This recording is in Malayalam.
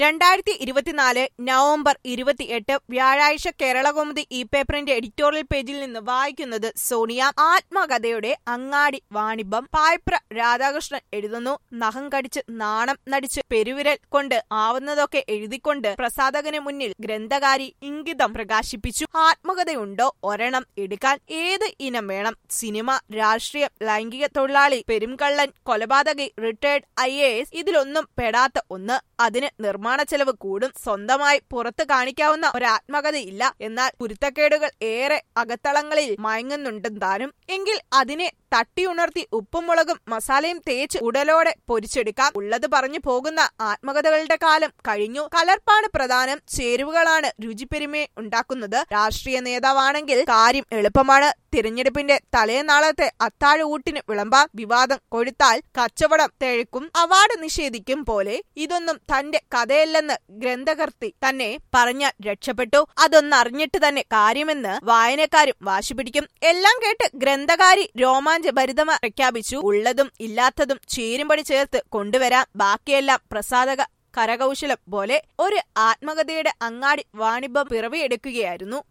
രണ്ടായിരത്തി ഇരുപത്തിനാല് നവംബർ ഇരുപത്തിയെട്ട് വ്യാഴാഴ്ച കേരളകൗമുദി ഈ പേപ്പറിന്റെ എഡിറ്റോറിയൽ പേജിൽ നിന്ന് വായിക്കുന്നത് സോണിയ ആത്മകഥയുടെ അങ്ങാടി വാണിഭം പായ്പ്ര രാധാകൃഷ്ണൻ എഴുതുന്നു നഖം കടിച്ച് നാണം നടിച്ച് പെരുവിരൽ കൊണ്ട് ആവുന്നതൊക്കെ എഴുതിക്കൊണ്ട് പ്രസാധകന് മുന്നിൽ ഗ്രന്ഥകാരി ഇംഗിതം പ്രകാശിപ്പിച്ചു ആത്മകഥയുണ്ടോ ഒരെണ്ണം എടുക്കാൻ ഏത് ഇനം വേണം സിനിമ രാഷ്ട്രീയം ലൈംഗിക തൊഴിലാളി പെരുംകള്ളൻ കൊലപാതകി റിട്ടയർഡ് ഐ എ എസ് ഇതിലൊന്നും പെടാത്ത ഒന്ന് അതിന് നിർമ്മാണ ചെലവ് കൂടും സ്വന്തമായി പുറത്ത് കാണിക്കാവുന്ന ഒരു ആത്മകഥയില്ല എന്നാൽ കുരുത്തക്കേടുകൾ ഏറെ അകത്തളങ്ങളിൽ മയങ്ങുന്നുണ്ടും താനും എങ്കിൽ അതിനെ തട്ടിയുണർത്തി ഉപ്പും മുളകും മസാലയും തേച്ച് ഉടലോടെ പൊരിച്ചെടുക്കാം ഉള്ളത് പറഞ്ഞു പോകുന്ന ആത്മകഥകളുടെ കാലം കഴിഞ്ഞു കലർപ്പാണ് പ്രധാനം ചേരുവകളാണ് രുചിപ്പെരുമയെ ഉണ്ടാക്കുന്നത് രാഷ്ട്രീയ നേതാവാണെങ്കിൽ കാര്യം എളുപ്പമാണ് തിരഞ്ഞെടുപ്പിന്റെ തലേനാളത്തെ അത്താഴ ഊട്ടിന് വിളമ്പാം വിവാദം കൊഴുത്താൽ കച്ചവടം തെഴുക്കും അവാർഡ് നിഷേധിക്കും പോലെ ഇതൊന്നും തന്റെ കഥയല്ലെന്ന് ഗ്രന്ഥകർത്തി തന്നെ പറഞ്ഞാൽ രക്ഷപ്പെട്ടു അതൊന്നറിഞ്ഞിട്ട് തന്നെ കാര്യമെന്ന് വായനക്കാരും വാശി പിടിക്കും എല്ലാം കേട്ട് ഗ്രന്ഥകാരി രോമാഞ്ചഭരിതമായി പ്രഖ്യാപിച്ചു ഉള്ളതും ഇല്ലാത്തതും ചേരുംപടി ചേർത്ത് കൊണ്ടുവരാം ബാക്കിയെല്ലാം പ്രസാദക കരകൗശലം പോലെ ഒരു ആത്മകഥയുടെ അങ്ങാടി വാണിഭം പിറവിയെടുക്കുകയായിരുന്നു